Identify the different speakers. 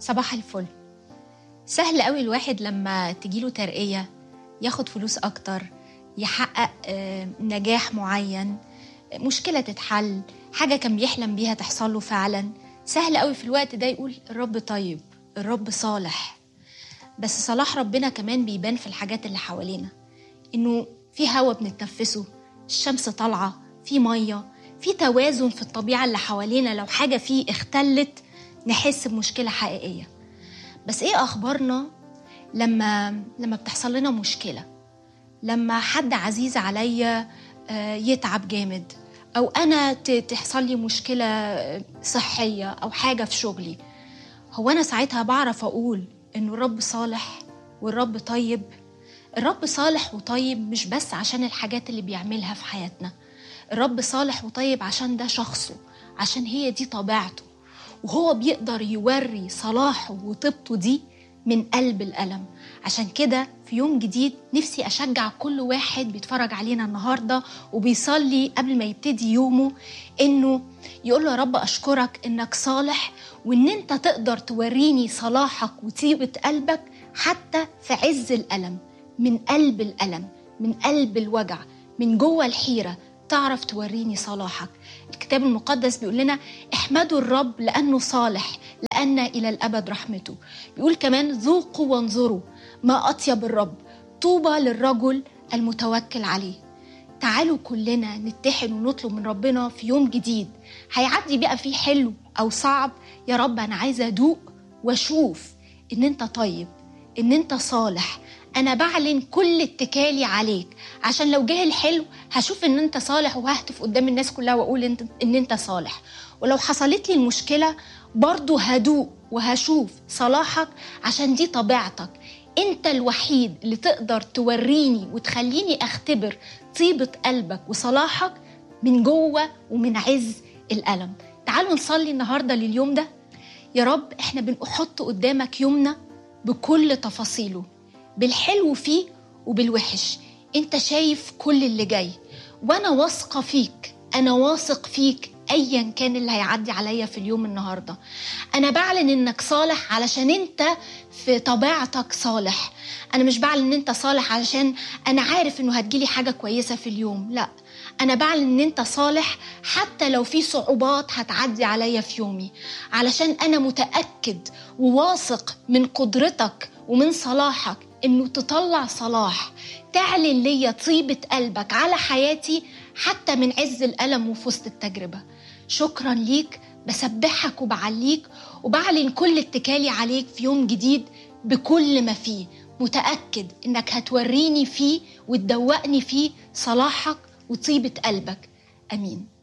Speaker 1: صباح الفل سهل قوي الواحد لما تجيله ترقية ياخد فلوس أكتر يحقق آه، نجاح معين مشكلة تتحل حاجة كان بيحلم بيها تحصل له فعلا سهل قوي في الوقت ده يقول الرب طيب الرب صالح بس صلاح ربنا كمان بيبان في الحاجات اللي حوالينا إنه في هوا بنتنفسه الشمس طالعة في مية في توازن في الطبيعة اللي حوالينا لو حاجة فيه اختلت نحس بمشكلة حقيقية بس ايه اخبارنا لما لما بتحصل لنا مشكله لما حد عزيز عليا آه، يتعب جامد او انا ت- تحصل لي مشكله آه، صحيه او حاجه في شغلي هو انا ساعتها بعرف اقول انه الرب صالح والرب طيب الرب صالح وطيب مش بس عشان الحاجات اللي بيعملها في حياتنا الرب صالح وطيب عشان ده شخصه عشان هي دي طبيعته وهو بيقدر يوري صلاحه وطيبته دي من قلب الألم عشان كده في يوم جديد نفسي أشجع كل واحد بيتفرج علينا النهاردة وبيصلي قبل ما يبتدي يومه إنه يقول له يا رب أشكرك إنك صالح وإن أنت تقدر توريني صلاحك وطيبة قلبك حتى في عز الألم من قلب الألم من قلب الوجع من جوه الحيرة تعرف توريني صلاحك الكتاب المقدس بيقول لنا احمدوا الرب لأنه صالح لأن إلى الأبد رحمته بيقول كمان ذوقوا وانظروا ما أطيب الرب طوبى للرجل المتوكل عليه تعالوا كلنا نتحد ونطلب من ربنا في يوم جديد هيعدي بقى فيه حلو أو صعب يا رب أنا عايزة أدوق وأشوف إن أنت طيب إن أنت صالح أنا بعلن كل اتكالي عليك عشان لو جه الحلو هشوف إن أنت صالح وههتف قدام الناس كلها وأقول إنت إن أنت صالح ولو حصلت لي المشكلة برضو هدوق وهشوف صلاحك عشان دي طبيعتك انت الوحيد اللي تقدر توريني وتخليني اختبر طيبة قلبك وصلاحك من جوه ومن عز الألم تعالوا نصلي النهاردة لليوم ده يا رب احنا بنحط قدامك يومنا بكل تفاصيله بالحلو فيه وبالوحش انت شايف كل اللي جاي وانا واثقة فيك انا واثق فيك ايا كان اللي هيعدي عليا في اليوم النهارده انا بعلن انك صالح علشان انت في طبيعتك صالح انا مش بعلن ان انت صالح علشان انا عارف انه هتجيلي حاجه كويسه في اليوم لا انا بعلن ان انت صالح حتى لو في صعوبات هتعدي عليا في يومي علشان انا متاكد وواثق من قدرتك ومن صلاحك انه تطلع صلاح تعلن ليا طيبه قلبك على حياتي حتى من عز الالم وفي وسط التجربه شكرا ليك بسبحك وبعليك وبعلن كل اتكالي عليك في يوم جديد بكل ما فيه متأكد إنك هتوريني فيه وتدوقني فيه صلاحك وطيبة قلبك أمين